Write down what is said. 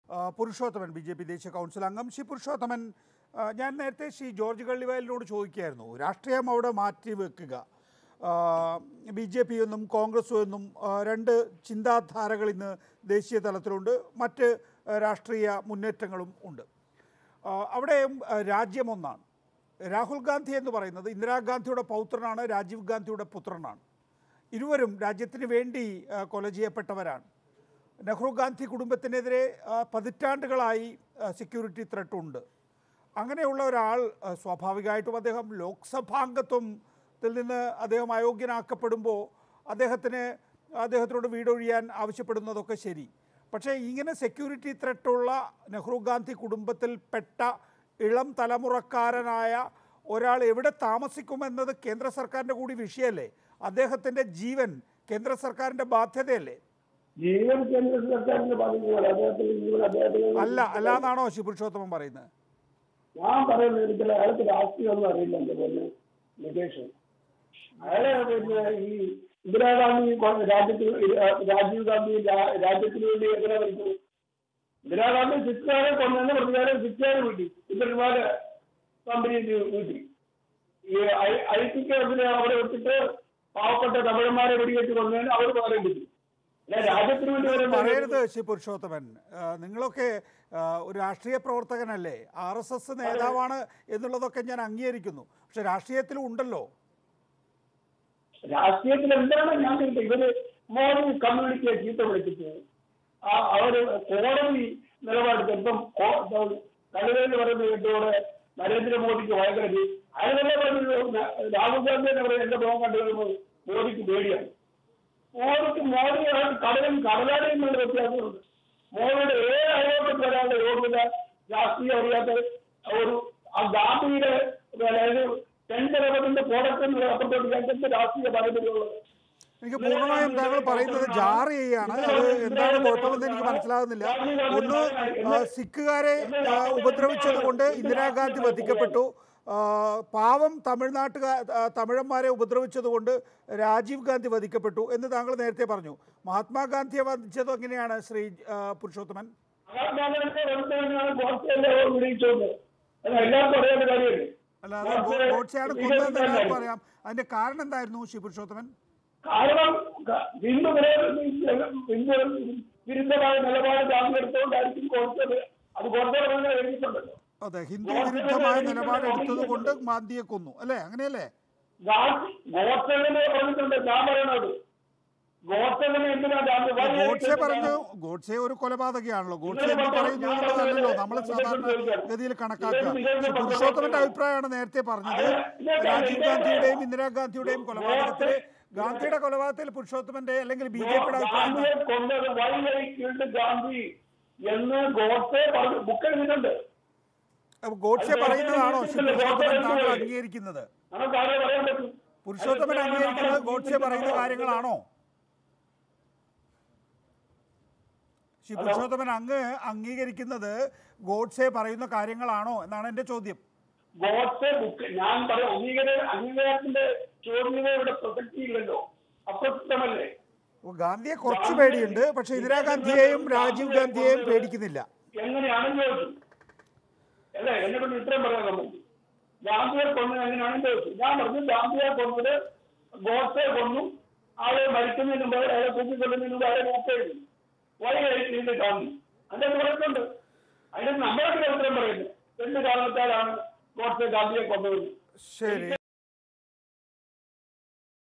ആ, Purushothaman B J P ദേശീയ council അംഗം ശ്രീ പുരുഷോത്തമൻ ആ, ഞാൻ നേരത്തെ ശ്രീ ജോർജ് കള്ളിവയലിനോട് ചോദിക്കുകയായിരുന്നു രാഷ്ട്രീയം അവിടെ മാറ്റി വെക്കുക ബി ജെ പി എന്നും കോൺഗ്രസും എന്നും ആ, രണ്ട് ചിന്താധാരകൾ ഇന്ന് ദേശീയ തലത്തിലുണ്ട് മറ്റ് ആ, രാഷ്ട്രീയ മുന്നേറ്റങ്ങളും ഉണ്ട് ആ, അവിടെയും ആ, രാജ്യം ഒന്നാണ് രാഹുൽ ഗാന്ധി എന്ന് പറയുന്നത് ഇന്ദിരാഗാന്ധിയുടെ പൗത്രനാണ് രാജീവ് ഗാന്ധിയുടെ പുത്രനാണ് ഇരുവരും രാജ്യത്തിന് വേണ്ടി ആ, കൊല ചെയ്യപ്പെട്ടവരാണ് നെഹ്റു ഗാന്ധി കുടുംബത്തിനെതിരെ ആ, പതിറ്റാണ്ടുകളായി സെക്യൂരിറ്റി ത്രെട്ട് ഉണ്ട് അങ്ങനെയുള്ള ഒരാൾ ആ, സ്വാഭാവികമായിട്ടും അദ്ദേഹം ലോക്സഭാംഗത്വത്തിൽ നിന്ന് അദ്ദേഹം അയോഗ്യനാക്കപ്പെടുമ്പോൾ അദ്ദേഹത്തിന് അദ്ദേഹത്തിനോട് വീടൊഴിയാൻ ആവശ്യപ്പെടുന്നതൊക്കെ ശരി പക്ഷേ ഇങ്ങനെ സെക്യൂരിറ്റി ത്രെട്ടുള്ള നെഹ്റു ഗാന്ധി കുടുംബത്തിൽപ്പെട്ട ഇളം തലമുറക്കാരനായ ഒരാൾ എവിടെ താമസിക്കുമെന്നത് കേന്ദ്ര സർക്കാരിൻ്റെ കൂടി വിഷയമല്ലേ അദ്ദേഹത്തിൻ്റെ ജീവൻ കേന്ദ്ര സർക്കാരിൻ്റെ ബാധ്യതയല്ലേ ജീവൻ കേന്ദ്ര സർക്കാരിന്റെ ബാധിക്കുന്നത് അദ്ദേഹത്തിന്റെ ജീവൻ അദ്ദേഹത്തിന് അല്ല അല്ല എന്നാണോ ശിപുരുഷോത്തമൻ പറയുന്നത് ഞാൻ പറയുന്നത് ഒരിക്കലും അയാൾക്ക് രാഷ്ട്രീയം ഒന്നും അറിയില്ല എന്റെ പോലെ നികേഷ് അയാളെ പിന്നെ ഈ ഇന്ദിരാഗാന്ധി കൊ- രാജ്യത്തിന് രാജീവ് ഗാന്ധി രാ- രാജ്യത്തിന് വേണ്ടി എങ്ങനെ ഭരിച്ചു ഇന്ദിരാഗാന്ധി സിഖുകാരെ കൊന്നതിന് പ്രതികാരം സിഖുകാരെ വീട്ടി ഇന്ദ്രന്മാരെ കമ്പനി വീട്ടി ഈ ഐ ടിക്ക് അതിനെ അവിടെ വെച്ചിട്ട് പാവപ്പെട്ട തമിഴന്മാരെ വെടിവെച്ച് കൊന്നതിന് അവർ പകരം കിട്ടി അല്ല രാജ്യത്തിന് വേണ്ടി അവരെ പറയരുത് ശ്രീ പുരുഷോത്തമൻ ആ, നിങ്ങളൊക്കെ ആ, ഒരു രാഷ്ട്രീയ പ്രവർത്തകനല്ലേ ആർ എസ് എസ് നേതാവാണ് എന്നുള്ളതൊക്കെ ഞാൻ അംഗീകരിക്കുന്നു പക്ഷെ രാഷ്ട്രീയത്തിലും ഉണ്ടല്ലോ രാഷ്ട്രീയത്തിൽ എന്താണ് ഞാൻ ചോദിച്ചത് ഇവര് മോദി കമ്മ്യൂണിറ്റിയെ ചീത്ത വിളിച്ചിട്ട് ആ അവര് കോടതി നിലപാടെടുത്ത് ഇപ്പം കല്ലുവേലി പറയുന്ന കേട്ടോടെ നരേന്ദ്രമോദിക്ക് ഭയങ്കര ഭീ- അയാളെന്നെ പറഞ്ഞത് ന- രാഹുൽ ഗാന്ധി തന്നെ പറയും എന്റെ മുഖം കണ്ടു കഴിയുമ്പോൾ മോദിക്ക് പേടിയാണ് മോദിക്ക് മോദി കടലും കടലാടയും തമ്മിൽ വ്യത്യാസമുണ്ട് മോദിയുടെ ഏത് അയോഗ്യത്തിൽ വരാനുള്ള യോഗ്യത രാഷ്ട്രീയം അറിയാത്ത ഒരു ആ ഗാന്ധിയുടെ അതായത് തെൻപരവത്തിന്റെ പ്രോഡക്റ്റ് അപ്പുറത്തോട്ട് ഞങ്ങൾക്ക് രാഷ്ട്രീയ പാരമ്പര്യമുള്ളത് എനിക്ക് പൂർണ്ണമായും താങ്കൾ പറയുന്നത് ജാർ ചെയ്യാണ് അത് എന്താണ് കുഴപ്പമെന്ന് എനിക്ക് മനസ്സിലാകുന്നില്ല ഒന്ന് ആ, സിഖുകാരെ ആ, ഉപദ്രവിച്ചത് കൊണ്ട് ഇന്ദിരാഗാന്ധി വധിക്കപ്പെട്ടു ആ, പാവം തമിഴ്നാട്ടുകാർ തമിഴന്മാരെ ഉപദ്രവിച്ചത് കൊണ്ട് രാജീവ് ഗാന്ധി വധിക്കപ്പെട്ടു എന്ന് താങ്കൾ നേരത്തെ പറഞ്ഞു മഹാത്മാഗാന്ധിയെ വധിച്ചത് എങ്ങനെയാണ് ശ്രീ ആ, പുരുഷോത്തമൻ മഹാത്മാഗാന്ധി വെറുതെയാണ് ഗോഡ്സെയെ വിളിച്ചോണ്ട് അത് എല്ലാവർക്കും അറിയാവുന്ന കാര്യമല്ലേ അല്ലാതെ ഗോ- ഗോഡ്സെയാണ് കൊന്നതെന്ന് എല്ലാവർക്കും അറിയാം അതിന്റെ കാരണം എന്തായിരുന്നു ശ്രീ പുരുഷോത്തമൻ കാരണം ക- ഹിന്ദു വിരോധി ഹിന്ദു വിരുദ്ധമായ നിലപാട് ഗാന്ധിയെടുത്തുകൊണ്ടായിരിക്കും ഗോഡ്സെ അത് ഗോഡ്സെ തന്നെ എഴുതിയിട്ടുണ്ടല്ലോ അതെ ഹിന്ദു വിരുദ്ധമായ നിലപാടെടുത്തത് കൊണ്ട് ഗാന്ധിയെ കൊന്നു അല്ലേ അങ്ങനെയല്ലേ ഗാന്ധി ഗോഡ്സെന്നെ പറഞ്ഞിട്ടുണ്ട് ഞാൻ പറയണത് ഗോഡ്സെന്നെ എന്തിനാ ഗാന്ധി വഴി ഗോഡ്സെ പറഞ്ഞു ഗോഡ്സെ ഒരു കൊലപാതകയാണല്ലോ ഗോഡ്സെ എന്ന് പറയുന്നു എന്നുള്ളതല്ലല്ലോ നമ്മൾ സാധാരണ ഗതിയിൽ കണക്കാക്കുക പക്ഷെ പുരുഷോത്തമന്റെ അഭിപ്രായമാണ് നേരത്തെ പറഞ്ഞത് രാജീവ് ഗാന്ധിയുടെയും ഇന്ദിരാഗാന്ധിയുടെയും കൊലപാതകത്തിൽ ഗാന്ധിയുടെ കൊലപാതകത്തിൽ പുരുഷോത്തമന്റെ അല്ലെങ്കിൽ ബി ജെ പിയുടെ അഭിപ്രായം ഗാന്ധിയെ കൊന്നത് വഴി വഴി കീഴ്ഡ് ഗാന്ധി എന്ന് ഗോഡ്സെ പറഞ്ഞു ബുക്ക് എഴുതിയിട്ടുണ്ട് അപ്പൊ ഗോഡ്സെ പറയുന്നതാണോ ശ്രീ പുരുഷോത്തമൻ താങ്കൾ അംഗീകരിക്കുന്നത് നമുക്ക് ആരെ പറയാൻ പറ്റും പുരുഷോത്തമൻ അംഗീകരിക്കുന്നത് ഗോഡ്സെ പറയുന്ന കാര്യങ്ങളാണോ ശ്രീ പുരുഷോത്തമൻ അങ്ങ് അംഗീകരിക്കുന്നത് ഗോഡ്സെ പറയുന്ന കാര്യങ്ങളാണോ എന്നാണ് എൻ്റെ ചോദ്യം ഗോഡ്സെ ബുക്ക് ഞാൻ പറയാം അംഗീകാര അംഗീകാരത്തിന്റെ ചോദ്യമേ ഇവിടെ പ്രസക്തിയില്ലല്ലോ അപ്രസക്തമല്ലേ അപ്പോൾ ഗാന്ധിയെ കുറച്ച് പേടിയുണ്ട് പക്ഷെ ഇന്ദിരാഗാന്ധിയെയും രാജീവ് ഗാന്ധിയെയും പേടിക്കുന്നില്ല എങ്ങനെയാണെന്ന് ചോദിച്ചു അല്ലേ എന്നെ കൊണ്ട് ഇത്രയും പറയാൻ നമുക്ക് ഗാന്ധിയെ കൊന്നത് എങ്ങനെയാണെന്ന് ചോദിച്ചു ഞാൻ പറഞ്ഞു ഗാന്ധിയെ കൊന്നത് ഗോഡ്സെ കൊന്നു ആളെ മരിക്കുന്നതിന് മുമ്പ് അയാളെ തൂക്കിക്കൊല്ലുന്നതിന് മുമ്പ് അയാളെ നോക്കേണ്ടി വഴി കഴിച്ചിട്ട് ഗാന്ധി അതിന്റെ കുഴപ്പമുണ്ട് അതിന് നമ്മളൊക്കെ ഉത്തരം പറയുന്നു എന്ത് കാരണത്താലാണ് ഗോഡ്സെ ഗാന്ധിയെ കൊന്നത് ശരി